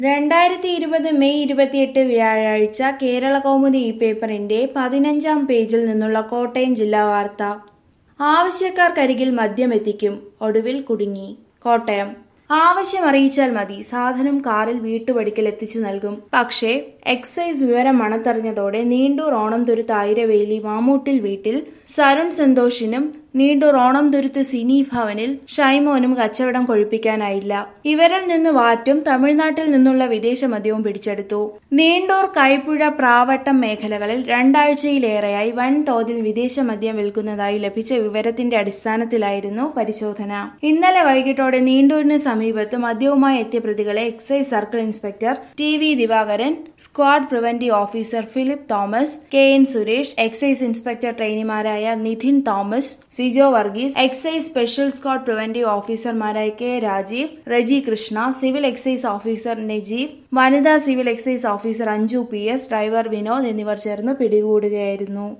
രണ്ടായിരത്തി ഇരുപത് മെയ് ഇരുപത്തിയെട്ട് വ്യാഴാഴ്ച കേരള കൗമുദി ഈ പേപ്പറിന്റെ പതിനഞ്ചാം പേജിൽ നിന്നുള്ള കോട്ടയം ജില്ലാ വാർത്ത ആവശ്യക്കാർക്കരികിൽ മദ്യം എത്തിക്കും ഒടുവിൽ കുടുങ്ങി കോട്ടയം ആവശ്യം അറിയിച്ചാൽ മതി സാധനം കാറിൽ വീട്ടുപടിക്കൽ എത്തിച്ചു നൽകും പക്ഷേ എക്സൈസ് വിവരം മണത്തറിഞ്ഞതോടെ നീണ്ടൂർ ഓണം തുരുത്ത് ആയിരവേലി മാമൂട്ടിൽ വീട്ടിൽ സരുൺ സന്തോഷിനും നീണ്ടൂർ ഓണം തുരുത്ത് സിനി ഭവനിൽ ഷൈമോനും കച്ചവടം കൊഴിപ്പിക്കാനായില്ല ഇവരിൽ നിന്ന് വാറ്റും തമിഴ്നാട്ടിൽ നിന്നുള്ള വിദേശ മദ്യവും പിടിച്ചെടുത്തു നീണ്ടൂർ കൈപ്പുഴ പ്രാവട്ടം മേഖലകളിൽ രണ്ടാഴ്ചയിലേറെയായി വൻതോതിൽ വിദേശ മദ്യം വിൽക്കുന്നതായി ലഭിച്ച വിവരത്തിന്റെ അടിസ്ഥാനത്തിലായിരുന്നു പരിശോധന ഇന്നലെ വൈകിട്ടോടെ നീണ്ടൂരിന് സമീപത്ത് മദ്യവുമായി എത്തിയ പ്രതികളെ excise circle inspector T V Divakaran squad preventive officer Philip Thomas K N Suresh excise inspector ട്രെയിനിമാരായ Nidhin Thomas Sijo Varghese excise special squad preventive ഓഫീസർമാരായ K Rajeev Reji Krishna civil excise officer Najeeb വനിതാ civil excise officer Anju P S driver Vinod എന്നിവർ ചേർന്ന് പിടികൂടുകയായിരുന്നു